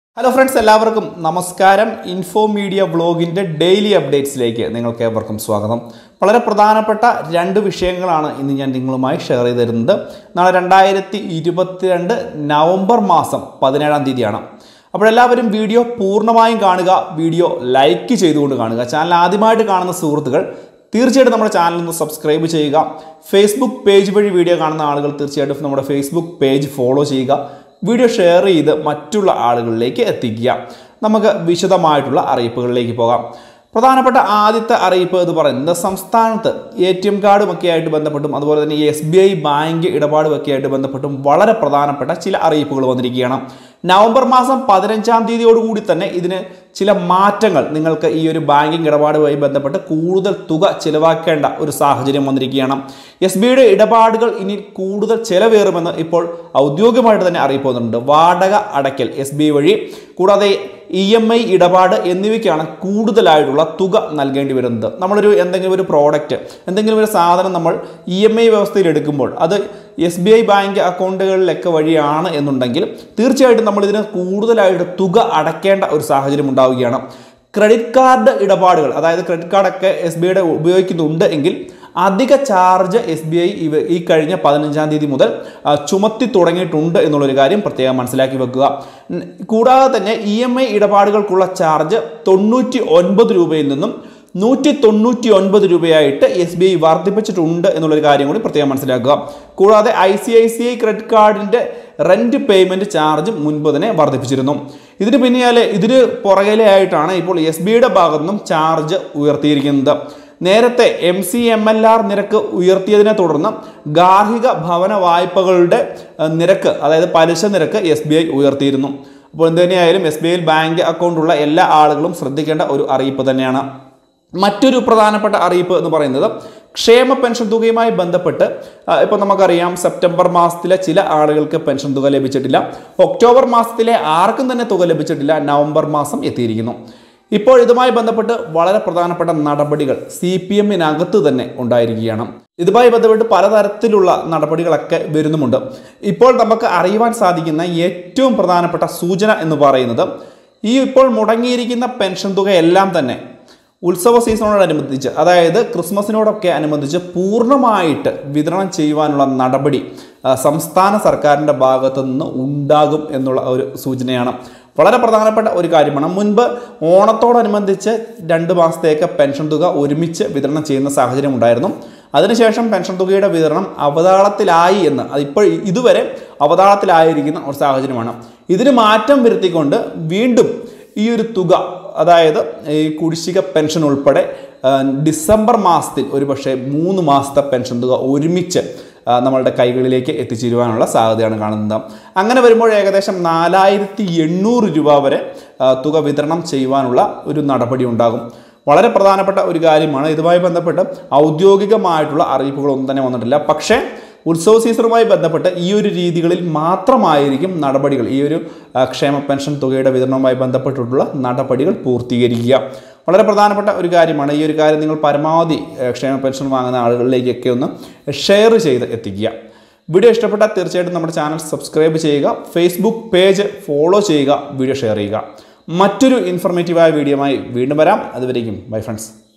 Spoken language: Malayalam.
ഹലോ ഫ്രണ്ട്സ് എല്ലാവർക്കും നമസ്കാരം ഇൻഫോ മീഡിയ വ്ളോഗിൻ്റെ ഡെയിലി അപ്ഡേറ്റ്സിലേക്ക് നിങ്ങൾക്ക് ഏവർക്കും സ്വാഗതം വളരെ പ്രധാനപ്പെട്ട രണ്ട് വിഷയങ്ങളാണ് ഇന്ന് ഞാൻ നിങ്ങളുമായി ഷെയർ ചെയ്ത് തരുന്നത് നാളെ രണ്ടായിരത്തി ഇരുപത്തിരണ്ട് നവംബർ മാസം പതിനേഴാം തീയതിയാണ് അപ്പോൾ എല്ലാവരും വീഡിയോ പൂർണ്ണമായും കാണുക വീഡിയോ ലൈക്ക് ചെയ്തുകൊണ്ട് കാണുക ചാനൽ ആദ്യമായിട്ട് കാണുന്ന സുഹൃത്തുക്കൾ തീർച്ചയായിട്ടും നമ്മുടെ ചാനൽ ഒന്ന് സബ്സ്ക്രൈബ് ചെയ്യുക ഫേസ്ബുക്ക് പേജ് വഴി വീഡിയോ കാണുന്ന ആളുകൾ തീർച്ചയായിട്ടും നമ്മുടെ ഫേസ്ബുക്ക് പേജ് ഫോളോ ചെയ്യുക വീഡിയോ ഷെയർ ചെയ്ത് മറ്റുള്ള ആളുകളിലേക്ക് എത്തിക്കുക നമുക്ക് വിശദമായിട്ടുള്ള അറിയിപ്പുകളിലേക്ക് പോകാം പ്രധാനപ്പെട്ട ആദ്യത്തെ അറിയിപ്പ് എന്ന് പറയുന്നത് സംസ്ഥാനത്ത് എ ടി എം കാർഡുമൊക്കെ ആയിട്ട് ബന്ധപ്പെട്ടും അതുപോലെ തന്നെ എസ് ബി ഐ ബാങ്ക് ഇടപാടുമൊക്കെ ആയിട്ട് ബന്ധപ്പെട്ടും വളരെ പ്രധാനപ്പെട്ട ചില അറിയിപ്പുകൾ വന്നിരിക്കുകയാണ് നവംബർ മാസം പതിനഞ്ചാം തീയതിയോടുകൂടി തന്നെ ഇതിന് ചില മാറ്റങ്ങൾ നിങ്ങൾക്ക് ഈ ഒരു ബാങ്കിങ് ഇടപാടുമായി ബന്ധപ്പെട്ട് കൂടുതൽ തുക ചിലവാക്കേണ്ട ഒരു സാഹചര്യം വന്നിരിക്കുകയാണ് എസ് ബി ഐയുടെ ഇടപാടുകൾ ഇനി കൂടുതൽ ചിലവേറുമെന്ന് ഇപ്പോൾ ഔദ്യോഗികമായിട്ട് തന്നെ അറിയിപ്പ് വന്നിട്ടുണ്ട് വാടക അടയ്ക്കൽ എസ് ബി ഐ വഴി കൂടാതെ ഇ എം ഐ ഇടപാട് എന്നിവയ്ക്കാണ് കൂടുതലായിട്ടുള്ള തുക നൽകേണ്ടി വരുന്നത് നമ്മളൊരു എന്തെങ്കിലും ഒരു പ്രോഡക്റ്റ് എന്തെങ്കിലും ഒരു സാധനം നമ്മൾ ഇ എം ഐ വ്യവസ്ഥയിൽ എടുക്കുമ്പോൾ അത് എസ് ബി ഐ ബാങ്ക് അക്കൗണ്ടുകളിലൊക്കെ വഴിയാണ് എന്നുണ്ടെങ്കിൽ തീർച്ചയായിട്ടും നമ്മൾ ഇതിന് കൂടുതലായിട്ട് തുക അടയ്ക്കേണ്ട ഒരു സാഹചര്യം ഉണ്ടാവുകയാണ് ക്രെഡിറ്റ് കാർഡ് ഇടപാടുകൾ അതായത് ക്രെഡിറ്റ് കാർഡൊക്കെ എസ് ബി ഐയുടെ ഉപയോഗിക്കുന്നുണ്ട് എങ്കിൽ അധിക ചാർജ് എസ് ബി ഐ ഇവ ഈ കഴിഞ്ഞ പതിനഞ്ചാം തീയതി മുതൽ ആ, ചുമത്തി തുടങ്ങിയിട്ടുണ്ട് എന്നുള്ളൊരു കാര്യം പ്രത്യേകം മനസ്സിലാക്കി വെക്കുക ഉം, കൂടാതെ തന്നെ ഇ എം ഐ ഇടപാടുകൾക്കുള്ള ചാർജ് തൊണ്ണൂറ്റി ഒൻപത് രൂപയിൽ നിന്നും നൂറ്റി തൊണ്ണൂറ്റി ഒൻപത് രൂപയായിട്ട് എസ് ബി ഐ വർദ്ധിപ്പിച്ചിട്ടുണ്ട് എന്നുള്ളൊരു കാര്യം കൂടി പ്രത്യേകം മനസ്സിലാക്കുക കൂടാതെ I C I C I credit കാർഡിൻ്റെ റെൻറ്റ് പേയ്മെൻറ്റ് ചാർജ് മുൻപ് തന്നെ വർദ്ധിപ്പിച്ചിരുന്നു ഇതിന് പിന്നാലെ ഇതിന് പുറകിലെ ആയിട്ടാണ് ഇപ്പോൾ എസ് ബി ഐയുടെ ഭാഗത്തു നിന്നും ചാർജ് ഉയർത്തിയിരിക്കുന്നത് നേരത്തെ എം സി എം എൽ ആർ നിരക്ക് ഉയർത്തിയതിനെ തുടർന്ന് ഗാർഹിക ഭവന വായ്പകളുടെ ഏഹ്, നിരക്ക് അതായത് പലിശ നിരക്ക് എസ് ബി ഐ ഉയർത്തിയിരുന്നു അപ്പോൾ എന്ത് തന്നെയായാലും എസ് ബി ഐയിൽ ബാങ്ക് അക്കൗണ്ടുള്ള എല്ലാ ആളുകളും ശ്രദ്ധിക്കേണ്ട ഒരു അറിയിപ്പ് തന്നെയാണ് മറ്റൊരു പ്രധാനപ്പെട്ട അറിയിപ്പ് എന്ന് പറയുന്നത് ക്ഷേമ പെൻഷൻ തുകയുമായി ബന്ധപ്പെട്ട് ഇപ്പോൾ നമുക്കറിയാം സെപ്റ്റംബർ മാസത്തിലെ ചില ആളുകൾക്ക് പെൻഷൻ തുക ലഭിച്ചിട്ടില്ല ഒക്ടോബർ മാസത്തിലെ ആർക്കും തന്നെ തുക ലഭിച്ചിട്ടില്ല നവംബർ മാസം എത്തിയിരിക്കുന്നു ഇപ്പോൾ ഇതുമായി ബന്ധപ്പെട്ട് വളരെ പ്രധാനപ്പെട്ട നടപടികൾ സി പി എമ്മിനകത്ത് തന്നെ ഉണ്ടായിരിക്കുകയാണ് ഇതുമായി ബന്ധപ്പെട്ട് പലതരത്തിലുള്ള നടപടികളൊക്കെ വരുന്നുമുണ്ട് ഇപ്പോൾ നമുക്ക് അറിയുവാൻ സാധിക്കുന്ന ഏറ്റവും പ്രധാനപ്പെട്ട സൂചന എന്ന് പറയുന്നത് ഈ ഇപ്പോൾ മുടങ്ങിയിരിക്കുന്ന പെൻഷൻ തുകയെല്ലാം തന്നെ ഉത്സവ സീസണോടനുബന്ധിച്ച് അതായത് ക്രിസ്മസിനോടൊക്കെ അനുബന്ധിച്ച് പൂർണ്ണമായിട്ട് വിതരണം ചെയ്യുവാനുള്ള നടപടി ആ, സംസ്ഥാന സർക്കാരിൻ്റെ ഭാഗത്തു നിന്ന് ഉണ്ടാകും എന്നുള്ള ഒരു സൂചനയാണ് വളരെ പ്രധാനപ്പെട്ട ഒരു കാര്യമാണ് മുൻപ് ഓണത്തോടനുബന്ധിച്ച് രണ്ട് മാസത്തേക്ക് പെൻഷൻ തുക ഒരുമിച്ച് വിതരണം ചെയ്യുന്ന സാഹചര്യം ഉണ്ടായിരുന്നു അതിനുശേഷം പെൻഷൻ തുകയുടെ വിതരണം അവതാളത്തിലായി എന്ന് അതിപ്പോൾ ഇതുവരെ അവതാളത്തിലായിരിക്കുന്ന ഒരു സാഹചര്യമാണ് ഇതിന് മാറ്റം വരുത്തിക്കൊണ്ട് വീണ്ടും ഈ ഒരു തുക അതായത് ഈ കുടിശ്ശിക പെൻഷൻ ഉൾപ്പെടെ ആ, ഡിസംബർ മാസത്തിൽ ഒരുപക്ഷെ മൂന്ന് മാസത്തെ പെൻഷൻ തുക ഒരുമിച്ച് ആ, നമ്മളുടെ കൈകളിലേക്ക് എത്തിച്ചേരുവാനുള്ള സാധ്യതയാണ് കാണുന്നത് അങ്ങനെ വരുമ്പോൾ ഏകദേശം നാലായിരത്തി എണ്ണൂറ് രൂപ വരെ ആ, തുക വിതരണം ചെയ്യുവാനുള്ള ഒരു നടപടി ഉണ്ടാകും വളരെ പ്രധാനപ്പെട്ട ഒരു കാര്യമാണ് ഇതുമായി ബന്ധപ്പെട്ട് ഔദ്യോഗികമായിട്ടുള്ള അറിയിപ്പുകളൊന്നും തന്നെ വന്നിട്ടില്ല പക്ഷേ ഉത്സവ സീസണുമായി ബന്ധപ്പെട്ട് ഈ ഒരു രീതികളിൽ മാത്രമായിരിക്കും നടപടികൾ ഈ ഒരു ആ, ക്ഷേമ പെൻഷൻ തുകയുടെ വിതരണവുമായി ബന്ധപ്പെട്ടിട്ടുള്ള നടപടികൾ പൂർത്തീകരിക്കുക വളരെ പ്രധാനപ്പെട്ട ഒരു കാര്യമാണ് ഈ ഒരു കാര്യം നിങ്ങൾ പരമാവധി ആ, ക്ഷേമ പെൻഷൻ വാങ്ങുന്ന ആളുകളിലേക്കൊക്കെ ഒന്ന് ഷെയർ ചെയ്ത് എത്തിക്കുക വീഡിയോ ഇഷ്ടപ്പെട്ടാൽ തീർച്ചയായിട്ടും നമ്മുടെ ചാനൽ സബ്സ്ക്രൈബ് ചെയ്യുക ഫേസ്ബുക്ക് പേജ് ഫോളോ ചെയ്യുക വീഡിയോ ഷെയർ ചെയ്യുക മറ്റൊരു ഇൻഫർമേറ്റീവായ വീഡിയോയുമായി വീണ്ടും വരാം അതുവരേക്കും ബൈ ഫ്രണ്ട്സ്